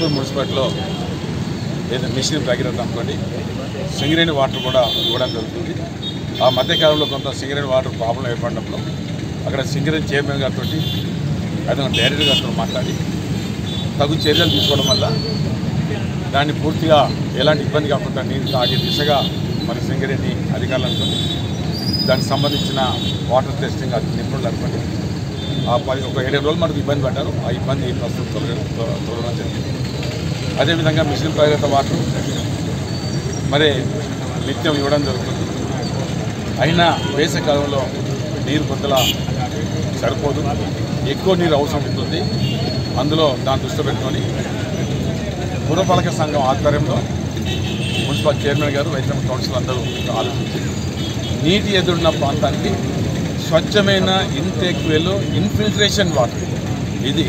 నస్పూర్ మున్సిపాలిటీలో ఏదో మిషన్ భగీరథ అనుకోండి సింగరేణి వాటర్ కూడా ఇవ్వడం జరుగుతుంది ఆ మధ్యకాలంలో కొంత సింగరేణి వాటర్ ప్రాబ్లం ఏర్పడినప్పుడు అక్కడ సింగరేణి చైర్మన్ గారితో అదే డైరెక్టర్ గారితో మాట్లాడి తగు చర్యలు తీసుకోవడం వల్ల దాన్ని పూర్తిగా ఎలాంటి ఇబ్బంది కాకుండా నీరు తాగే దిశగా మరి సింగరేణి అధికారులు అనుకోండి దానికి సంబంధించిన వాటర్ టెస్టింగ్ అది నిపుణులు అనుకోండి ఆ పది ఒక ఏడు రోజులు మనకు ఇబ్బంది పడ్డారు ఆ ఇబ్బంది ప్రస్తుతం తొలగ తొలగడం జరిగింది అదేవిధంగా మిషన్ ప్రగత వాటర్ మరి నిత్యం ఇవ్వడం జరుగుతుంది అయినా వేసవికాలంలో నీరు కొద్దిలా సరిపోదు ఎక్కువ నీరు అవసరం ఉంటుంది అందులో దాన్ని దృష్టి పెట్టుకొని పురపాలక సంఘం ఆధ్వర్యంలో మున్సిపల్ చైర్మన్ గారు వైద్యం కౌన్సిల్ అందరూ ఆలోచించి నీటి ఎదురున్న ప్రాంతానికి స్వచ్ఛమైన ఇంటేక్ వేలో ఇన్ఫిల్ట్రేషన్ వాటర్ ఇది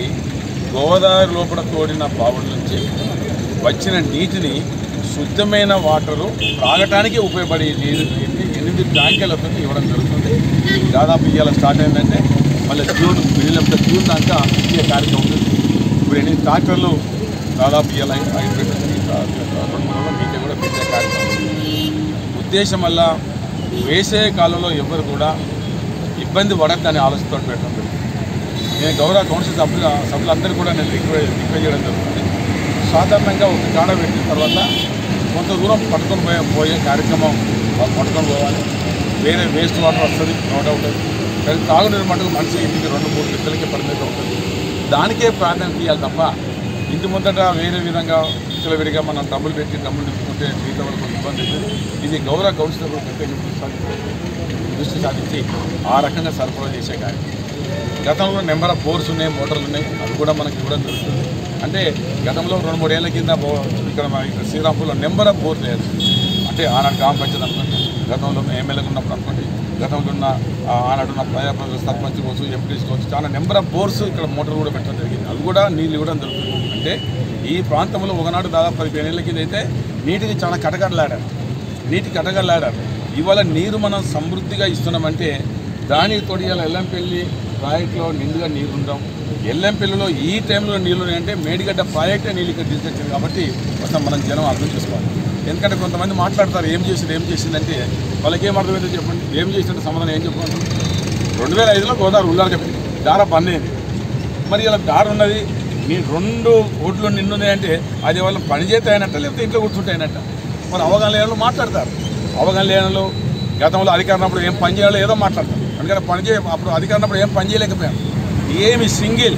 గోదావరి లోపల తోడిన బావుల నుంచి వచ్చిన నీటిని శుద్ధమైన వాటరు త్రాగటానికి ఉపయోగపడే నీరు ఎనిమిది- ఎనిమిది ట్యాంకర్లతో ఇవ్వడం జరుగుతుంది దాదాపు ఇవాళ స్టార్ట్ అయిందంటే మళ్ళీ June middle of the June దాకా ఇచ్చే కార్యక్రమం ఉంటుంది ఇప్పుడు ఎనిమిది ట్రాక్టర్లు దాదాపు ఇవాళ ఐదు పెట్టింది రెండు మూడు రోజుల్లో మీకే కూడా పెట్టే కార్యక్రమం ఉంది. ఉద్దేశం వల్ల వేసే కాలంలో ఎవరు కూడా ఇబ్బంది పడద్దని ఆలోచనతో పెట్టడం జరుగుతుంది నేను గౌరవ కౌన్సిల్ సభ్యుల సభ్యులందరూ కూడా నేను రిక్వెస్ట్ రిక్వెస్ట్ చేయడం జరుగుతుంది సాధారణంగా ఒక కాడ పెట్టిన తర్వాత కొంత దూరం పట్టుకొని పోయే పోయే కార్యక్రమం వాళ్ళు పట్టుకొని పోవాలి వేరే వేస్ట్ వాటర్ వస్తుంది నో డౌట్ కానీ తాగునీరు మటుకు మనిషి ఇంటికి రెండు మూడు లిటర్లకి పరిమితం ఉంటుంది దానికే ప్రాధాన్యత ఇవ్వాలి తప్ప ఇంటి ముందట వేరే విధంగా విడిగా మనం డబ్బులు పెట్టి డబ్బులు నింపుకుంటే మిగతా వరకు ఇబ్బంది అవుతుంది ఇది గౌరవ కౌన్సిలర్ కూడా ప్రత్యేక దృష్టి సాధించాలి. దృష్టి సాధించి ఆ రకంగా సరఫరా చేసే కార్యక్రమం గతంలో నెంబర్ ఆఫ్ బోర్స్ ఉన్నాయి మోటార్లు ఉన్నాయి అవి కూడా మనకి ఇవ్వడం జరుగుతుంది అంటే గతంలో రెండు మూడు ఏళ్ళ కింద బో- ఇక్కడ మన ఇక్కడ శ్రీరాంపూర్లో నెంబర్ ఆఫ్ బోర్స్ లేదు అంటే ఆనాడు గ్రామ పంచాయతీ అనుకోండి గతంలో ఎమ్మెల్యేగా ఉన్నప్పుడు అనుకోండి గతంలో ఉన్న ఆ, ఆనాడు ఉన్న ప్రజాప్రతినిధులు సర్పంచ్ కావచ్చు ఎంపీస్ కావచ్చు చాలా నెంబర్ ఆఫ్ బోర్స్ ఇక్కడ మోటార్లు కూడా పెట్టడం జరిగింది అవి కూడా నీళ్ళు ఇవ్వడం జరుగుతుంది అంటే ఈ ప్రాంతంలో ఒకనాడు దాదాపు పదిహేను ఏళ్ళ కింద అయితే నీటికి చాలా కటకటలాడారు నీటి కటకలాడారు ఇవాళ నీరు మనం సమృద్ధిగా ఇస్తున్నామంటే దానికి తోడు ఇవాళ ఎల్లంపల్లి ప్రాజెక్టులో నిండుగా నీరు ఉండడం ఎల్లంపల్లిలో ఈ టైంలో నీళ్లు అంటే మేడిగడ్డ ప్రాజెక్టే నీళ్ళు ఇక్కడ తీసుకొచ్చింది కాబట్టి కొంచెం మనం జనం అర్థం చేసుకోవాలి ఎందుకంటే కొంతమంది మాట్లాడతారు ఏం చేసింది ఏం చేసిందంటే వాళ్ళకి ఏం అర్థమైందో చెప్పండి ఏం చేసినట్టు సమాధానం ఏం చెప్పండి రెండు వేల ఐదులో గోదావరి ఉల్లారు చెప్పింది దార పన్నేది మరి ఇలా దారి ఉన్నది నీ రెండు ఓట్లు నిన్నున్నాయంటే అది వాళ్ళ పని చేస్తాయనట్ట లేకపోతే ఇంట్లో కూర్చుంటాయనట్ట మరి అవగాహన లేని వాళ్ళు మాట్లాడతారు అవగాహన లేని వాళ్ళు గతంలో అధికారం ఏం పని చేయాలో ఏదో మాట్లాడతారు అందుకని పని చేయ అప్పుడు అధికారం ఏం పని చేయలేకపోయాం ఏమి సింగిల్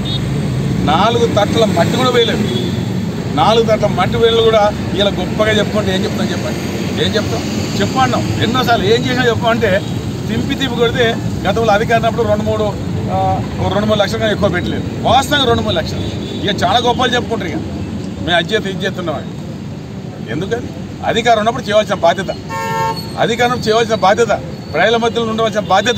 నాలుగు తట్ల మట్టి కూడా వేయలేదు నాలుగు తట్ల మట్టి వేలు కూడా ఇలా గొప్పగా చెప్పుకుంటే ఏం చెప్తాం చెప్పండి ఏం చెప్తాం చెప్పన్నాం ఎన్నోసార్లు ఏం చేసినా చెప్పమంటే తింపి తిప్పి కొడితే గతంలో అధికారినప్పుడు రెండు మూడు ఆ, ఓ రెండు మూడు లక్షల కన్నా ఎక్కువ పెట్టలేదు వాస్తవంగా రెండు మూడు లక్షలు ఇక చాలా గొప్పలు చెప్పుకుంటారు ఇక మేము అజ్జేత ఇది చేస్తున్నామని ఎందుకని అధికారం ఉన్నప్పుడు చేయవలసిన బాధ్యత అధికారం చేయవలసిన బాధ్యత ప్రజల మధ్యలో ఉండవలసిన బాధ్యత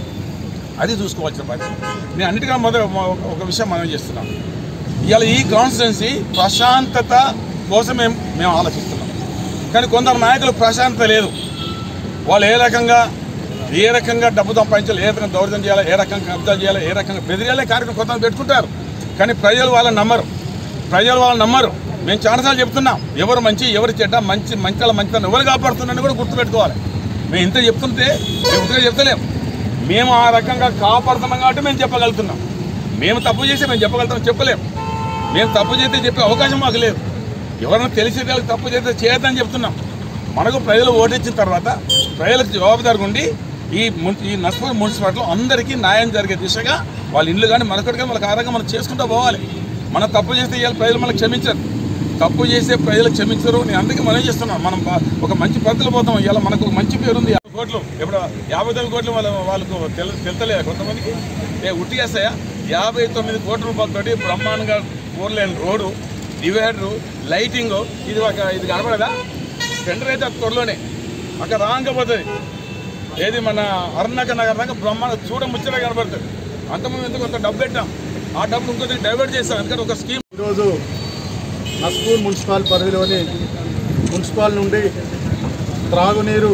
అది చూసుకోవాల్సిన బాధ్యత నేను అన్నిటికన్నా మొదలు ఒక- ఒక విషయం మనం చేస్తున్నాం ఇవాళ ఈ కాన్స్టిట్యున్సీ ప్రశాంతత కోసం మేము మేము ఆలోచిస్తున్నాం కానీ కొందరు నాయకులు ప్రశాంతత లేదు వాళ్ళు ఏ రకంగా ఏ రకంగా డబ్బు సంపాదించాలి ఏ రకంగా దౌర్జన్యం చేయాలి ఏ రకంగా కబ్జాలు చేయాలి ఏ రకంగా బెదిరేయాలి కార్యక్రమం కొంతమంది పెట్టుకుంటారు కానీ ప్రజలు వాళ్ళని నమ్మరు ప్రజలు వాళ్ళని నమ్మరు మేము చాలాసార్లు చెప్తున్నాం ఎవరు మంచి ఎవరు చెడ్డ మంచి మంచి మంచితనం ఎవరు కాపాడుతున్నారని కూడా గుర్తుపెట్టుకోవాలి మేము ఇంత చెప్తుంటే మేము ఇంతగా చెప్తలేం మేము ఆ రకంగా కాపాడుతున్నాం కాబట్టి మేము చెప్పగలుగుతున్నాం మేము తప్పు చేస్తే మేము చెప్పగలుగుతాం చెప్పలేం మేము తప్పు చేస్తే చెప్పే అవకాశం మాకు లేదు ఎవరైనా తెలిసే వాళ్ళకి తప్పు చేస్తే చేయొద్దని చెప్తున్నాం మనకు ప్రజలు ఓటిచ్చిన తర్వాత ప్రజలకు జవాబుదారుగా ఉండి ఈ మున్- ఈ నస్పూర్ మున్సిపాలిటీలో అందరికీ న్యాయం జరిగే దిశగా వాళ్ళ ఇల్లు కానీ మనకొకటి కానీ వాళ్ళకి ఆరంగా మనం చేసుకుంటూ పోవాలి మనం తప్పు చేస్తే ఇవాళ ప్రజలు మనకు క్షమించరు తప్పు చేస్తే ప్రజలు క్షమించరు నేను అందుకే మనం చేస్తున్నాం మనం బా- ఒక మంచి పద్ధతిలో పోతాం ఇవాళ మనకు ఒక మంచి పేరు ఉంది యాభై కోట్లు ఇప్పుడు యాభై తొమ్మిది కోట్లు వాళ్ళ వాళ్ళకు తెలు తెలుతలేదు కొంతమందికి ఏ ఉట్టిగేస్తాయా యాభై తొమ్మిది కోట్ల రూపాయలతోటి బ్రహ్మాండంగా four line road divider lighting ఇది ఒక ఇది కనపడదా టెండర్ అయితే త్వరలోనే అక్కడ రాంగా పోతుంది ఏది మన అరుణాక నగర్ దాకా బ్రహ్మాండ చూడ ముచ్చట కనబడుతుంది అంతమంది ఎందుకు కొంత డబ్బు పెట్టాం ఆ డబ్బు ఇంకొక డైవర్ట్ చేస్తాం ఎందుకంటే ఒక స్కీమ్ ఈరోజు నస్పూర్ మున్సిపల్ పరిధిలోని మున్సిపల్ నుండి త్రాగునీరు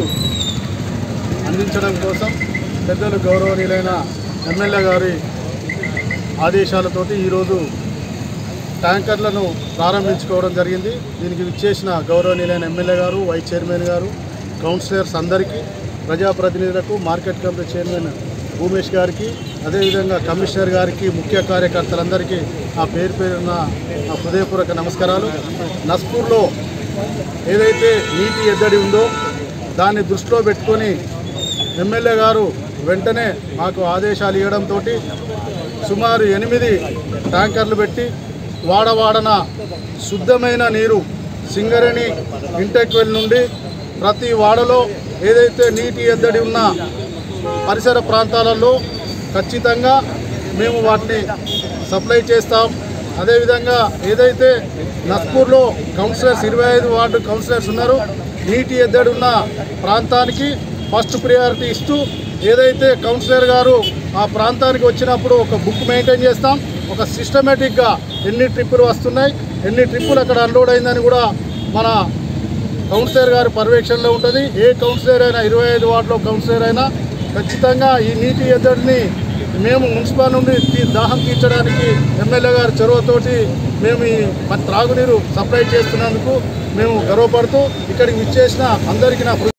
అందించడం కోసం పెద్దలు గౌరవనీయులైన ఎమ్మెల్యే గారి ఆదేశాలతోటి ఈరోజు ట్యాంకర్లను ప్రారంభించుకోవడం జరిగింది దీనికి విచ్చేసిన గౌరవనీయులైన ఎమ్మెల్యే గారు వైస్ చైర్మన్ గారు కౌన్సిలర్స్ అందరికీ ప్రజాప్రతినిధులకు మార్కెట్ కమిటీ చైర్మన్ భూమేష్ గారికి అదేవిధంగా కమిషనర్ గారికి ముఖ్య కార్యకర్తలందరికీ ఆ పేరు పేరున నా హృదయపూర్వక నమస్కారాలు నస్పూర్లో ఏదైతే నీటి ఎద్దడి ఉందో దాన్ని దృష్టిలో పెట్టుకొని ఎమ్మెల్యే గారు వెంటనే మాకు ఆదేశాలు ఇవ్వడంతో సుమారు ఎనిమిది ట్యాంకర్లు పెట్టి వాడవాడన శుద్ధమైన నీరు సింగరేణి ఇంటెక్వెల్ నుండి ప్రతి వాడలో ఏదైతే నీటి ఎద్దడి ఉన్న పరిసర ప్రాంతాలలో ఖచ్చితంగా మేము వాటిని సప్లై చేస్తాం అదేవిధంగా ఏదైతే నస్పూర్లో కౌన్సిలర్స్ ఇరవై ఐదు వార్డు కౌన్సిలర్స్ ఉన్నారు నీటి ఎద్దడి ఉన్న ప్రాంతానికి ఫస్ట్ ప్రియారిటీ ఇస్తూ ఏదైతే కౌన్సిలర్ గారు ఆ ప్రాంతానికి వచ్చినప్పుడు ఒక బుక్ మెయింటైన్ చేస్తాం ఒక సిస్టమేటిక్గా ఎన్ని ట్రిప్పులు వస్తున్నాయి ఎన్ని ట్రిప్పులు అక్కడ అన్లోడ్ అయిందని కూడా మన కౌన్సిలర్ గారి పర్యవేక్షణలో ఉంటుంది ఏ కౌన్సిలర్ అయినా ఇరవై ఐదు వార్డులో కౌన్సిలర్ అయినా ఖచ్చితంగా ఈ నీటి ఎద్దడిని మేము మున్సిపల్ నుండి తీ- దాహం తీర్చడానికి ఎమ్మెల్యే గారి చొరవతోటి మేము ఈ మన త్రాగునీరు సప్లై చేస్తున్నందుకు మేము గర్వపడుతూ ఇక్కడికి విచ్చేసిన అందరికీ నా